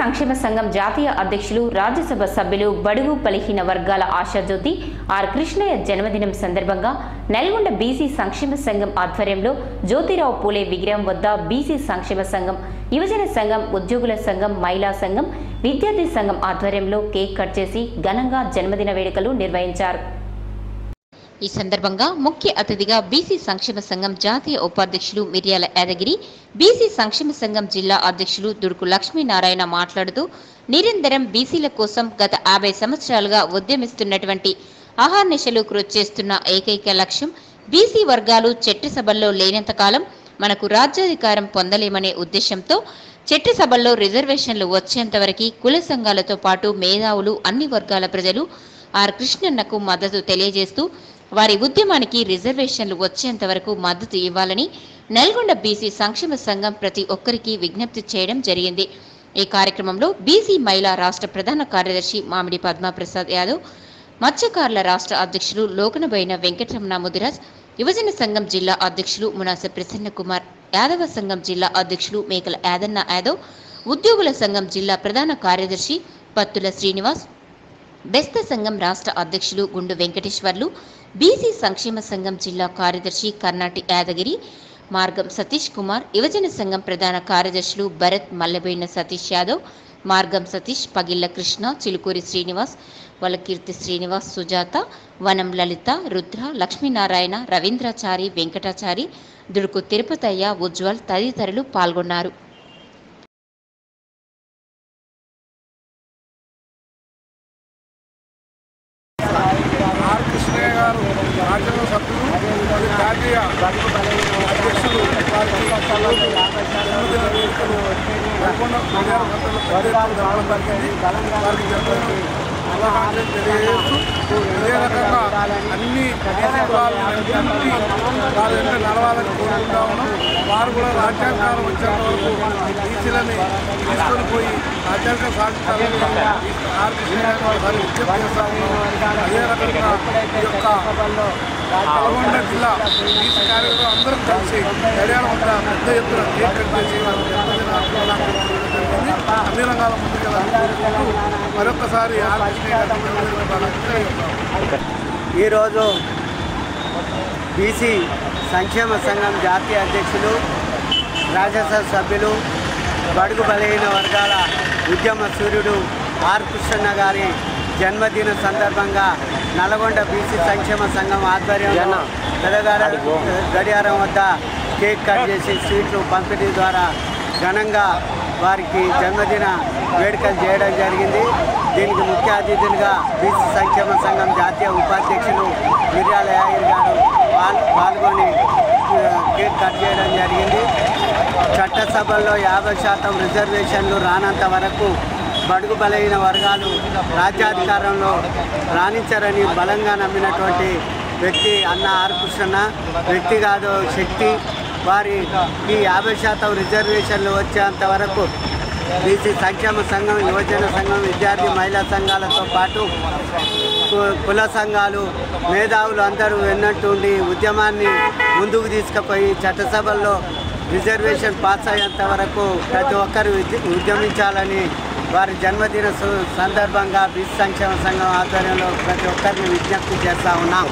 సంక్షేమ సంఘం జాతీయ అధ్యక్షులు రాజ్యసభ సభ్యులు బడుగు బలహీన వర్గాల ఆశాజ్యోతి ఆర్ కృష్ణయ్య జన్మదినం సందర్భంగా నల్గొండ బీసీ సంక్షేమ సంఘం ఆధ్వర్యంలో జ్యోతిరావు పూలే విగ్రహం వద్ద బీసీ సంక్షేమ సంఘం యువజన సంఘం ఉద్యోగుల సంఘం మహిళా సంఘం విద్యార్థి సంఘం ఆధ్వర్యంలో కేక్ కట్ చేసి ఘనంగా జన్మదిన వేడుకలు నిర్వహించారు ఈ సందర్భంగా ముఖ్య అతిథిగా బీసీ సంక్షేమ సంఘం జాతీయ ఉపాధ్యక్షులు మిర్యాల యాదగిరి బీసీ సంక్షేమ సంఘం జిల్లా అధ్యక్షులు దుర్గు లక్ష్మీనారాయణ మాట్లాడుతూ నిరంతరం బీసీల కోసం గత యాభై సంవత్సరాలుగా ఉద్యమిస్తున్నటువంటి అహర్నిశలు కృషి చేస్తున్న ఏకైక లక్ష్యం బీసీ వర్గాలు చట్టసభల్లో లేనంత కాలం మనకు రాజ్యాధికారం పొందలేమనే ఉద్దేశంతో చట్టసభల్లో రిజర్వేషన్లు వచ్చేంత వరకు కుల సంఘాలతో పాటు మేధావులు అన్ని వర్గాల ప్రజలు ఆర్ కృష్ణన్నకు మద్దతు తెలియజేస్తూ వారి ఉద్యమానికి రిజర్వేషన్లు వచ్చేంత వరకు మద్దతు ఇవ్వాలని నల్గొండ బీసీ సంక్షేమ సంఘం ప్రతి ఒక్కరికి విజ్ఞప్తి చేయడం జరిగింది ఈ కార్యక్రమంలో బీసీ మహిళా రాష్ట్ర ప్రధాన కార్యదర్శి మామిడి పద్మాప్రసాద్ యాదవ్ మత్స్యకారుల రాష్ట్ర అధ్యక్షులు లోకనబైన వెంకటరమణ ముదిరాజ్ యువజన సంఘం జిల్లా అధ్యక్షులు మునాస ప్రసన్న కుమార్ యాదవ సంఘం జిల్లా అధ్యక్షులు మేకల యాదన్న యాదవ్ ఉద్యోగుల సంఘం జిల్లా ప్రధాన కార్యదర్శి పత్తుల శ్రీనివాస్ బెస్త సంఘం రాష్ట్ర అధ్యక్షులు గుండు వెంకటేశ్వర్లు బీసీ సంక్షేమ సంఘం జిల్లా కార్యదర్శి కర్ణాటి యాదగిరి మార్గం సతీష్ కుమార్ యువజన సంఘం ప్రధాన కార్యదర్శులు భరత్ మల్లబోయిన సతీష్ యాదవ్ మార్గం సతీష్ పగిళ్ల కృష్ణ చిలుకూరి శ్రీనివాస్ వలకీర్తి శ్రీనివాస్ సుజాత వనం లలిత రుద్ర లక్ష్మీనారాయణ రవీంద్రాచారి వెంకటాచారి దుడుకు తిరుపతయ్య ఉజ్వల్ తదితరులు పాల్గొన్నారు ఆర్ కృష్ణయ్య గారు రాజ్యాంగ సభ్యులు మరియు జాతీయ అధ్యక్షులు వారికి జన్మదిన వేడుకలు నల్గొండ గడియార గంటల పెద్ద ఎత్తున జరగడం జరిగింది వారికి జన్మదిన శుభాకాంక్షలు తెలియజేస్తూ ఇదే రకంగా అన్ని బీసీ కులాలను అన్ని వారి వెంట నడవాలని కోరుకుంటా ఉన్నాం వారు కూడా రాజ్యాంగాలు వచ్చేంత వరకు బీసీలని తీసుకొని పోయి రాజ్యాంగం సాధించాలని ఆర్ కృష్ణయ్య గారు ఒకసారి విజ్ఞప్తి చేస్తా ఉన్నాం అదే రకంగా ఈ యొక్క నల్గొండ జిల్లా బీసీ కార్యకర్తలు అందరం కలిసి గడియారం వద్ద పెద్ద ఎత్తున కేక్ కట్ చేసి వారి జన్మదిన శుభాకాంక్షలు తెలియజేయడం జరిగింది. అన్ని రంగాల ముందుగా కోరుకుంటూ మరొకసారి ఆర్ కృష్ణయ్య గారి జన్మదిన శుభాకాంక్షలు తెలియజేస్తున్నాం. ఈరోజు బీసీ సంక్షేమ సంఘం జాతీయ అధ్యక్షులు రాజ్యసభ సభ్యులు బడుగు బలహీన వర్గాల ఉద్యమ సూర్యుడు ఆర్ కృష్ణన్న గారి జన్మదిన సందర్భంగా నల్గొండ బీసీ సంక్షేమ సంఘం ఆధ్వర్యంలో పెదగార గడియారం వద్ద కేక్ కట్ చేసి స్వీట్లు పంపిణీ ద్వారా ఘనంగా వారికి జన్మదిన వేడుకలు చేయడం జరిగింది దీనికి ముఖ్య అతిథులుగా బీసీ సంక్షేమ సంఘం జాతీయ ఉపాధ్యక్షులు మిర్యాల యాగిరి గారు పాల్- పాల్గొని ఆ, కేక్ కట్ చేయడం జరిగింది చట్టసభల్లో యాభై శాతం రిజర్వేషన్లు రానంత వరకు బడుగు బలైన వర్గాలు రాజ్యాధికారంలో రాణించారని బలంగా నమ్మినటువంటి వ్యక్తి అన్న ఆర్ కృష్ణన్న వ్యక్తి కాదు శక్తి వారి ఈ యాభై శాతం రిజర్వేషన్లు వచ్చేంత వరకు బీసీ సంక్షేమ సంఘం యువజన సంఘం విద్యార్థి మహిళా సంఘాలతో పాటు కు- కుల సంఘాలు మేధావులు అందరూ వెన్నట్టుండి ఉద్యమాన్ని ముందుకు తీసుకుపోయి చట్టసభల్లో రిజర్వేషన్ పాస్ అయ్యేంత వరకు ప్రతి ఒక్కరు ఉద్య- ఉద్యమించాలని వారి జన్మదిన సు- సందర్భంగా బీసీ సంక్షేమ సంఘం ఆధ్వర్యంలో ప్రతి ఒక్కరిని విజ్ఞప్తి చేస్తా ఉన్నాం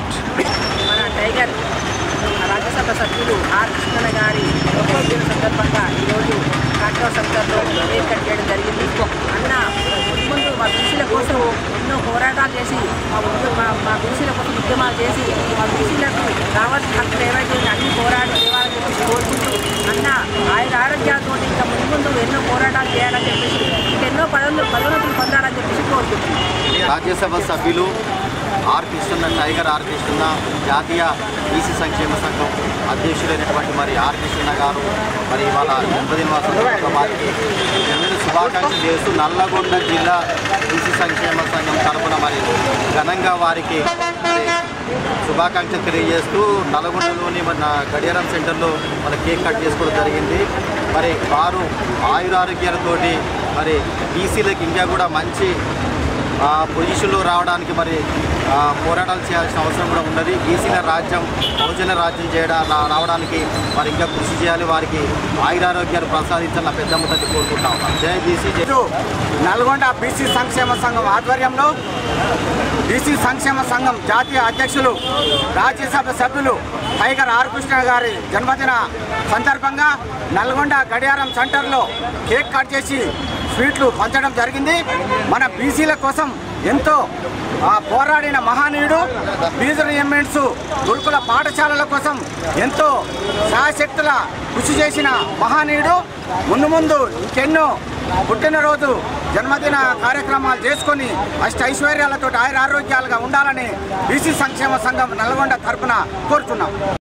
మన టైగర్ రాజ్యసభ సభ్యులు ఆర్ కృష్ణన్న గారి జన్మదిన సందర్భంగా ఈరోజు కాటో సెంటర్లో కేక్ కట్ చేయడం జరిగింది అన్న ముందు మా బీసీల కోసం ఎన్నో పోరాటాలు చేసి మా ఉద్య- మా మా బీసీల కోసం ఉద్యమాలు చేసి మా బీసీలకు రావాల్సిన హక్కులు ఏవైతే ఉన్నాయో అన్ని పోరాటం చేయాలని చెప్పేసి కోరుకుంటూ అన్న ఆయన ఆరోగ్యాలతో ఇంకా ముందు ముందు ఎన్నో పోరాటాలు చేయాలని చెప్పేసి ఇంకెన్నో పదవులు పదోన్నతులు పొందాలని చెప్పేసి కోరుకుంటున్నాం రాజ్యసభ సభ్యులు R Krishna tiger R Krishna జాతీయ బీసీ సంక్షేమ సంఘం అధ్యక్షుడైనటువంటి మరి ఆర్ కృష్ణ గారు మరి ఇవాళ జన్మదిన సందర్భంగా వారికి జన్మదిన శుభాకాంక్షలు చేస్తూ నల్లగొండ జిల్లా బీసీ సంక్షేమ సంఘం తరపున మరి ఘనంగా వారికి మరి శుభాకాంక్షలు తెలియజేస్తూ నల్గొండలోని మన గడియారం సెంటర్లో మన కేక్ కట్ చేసుకోవడం జరిగింది మరి వారు ఆయురారోగ్యాలతోటి మరి బీసీలకు ఇంకా కూడా మంచి ఆ, పొజిషన్లో రావడానికి మరి ఆ, పోరాటాలు చేయాల్సిన అవసరం కూడా ఉన్నది బీసీల రాజ్యం బహుజన రాజ్యం చేయడం రా- రావడానికి మరి ఇంకా కృషి చేయాలి వారికి ఆయురారోగ్యాలు ప్రసాదించాలని పెద్దమ్మ తల్లి కోరుకుంటా ఉన్నాం జై బీసీ జై ఈరోజు నల్గొండ బీసీ సంక్షేమ సంఘం ఆధ్వర్యంలో బీసీ సంక్షేమ సంఘం జాతీయ అధ్యక్షులు రాజ్యసభ సభ్యులు టైగర్ ఆర్ కృష్ణ గారి జన్మదిన సందర్భంగా నల్గొండ గడియారం సెంటర్లో కేక్ కట్ చేసి స్వీట్లు పంచడం జరిగింది మన బీసీల కోసం ఎంతో ఆ, పోరాడిన మహానీయుడు ఫీజు రియంబెంట్స్ గురుకుల పాఠశాలల కోసం ఎంతో శాశక్తుల కృషి చేసిన మహానీయుడు ముందు ముందు ఇంకెన్నో పుట్టినరోజు జన్మదిన కార్యక్రమాలు చేసుకొని అష్ట ఐశ్వర్యాలతో ఆయుర ఆరోగ్యాలుగా ఉండాలని బీసీ సంక్షేమ సంఘం నల్గొండ తరపున కోరుతున్నాం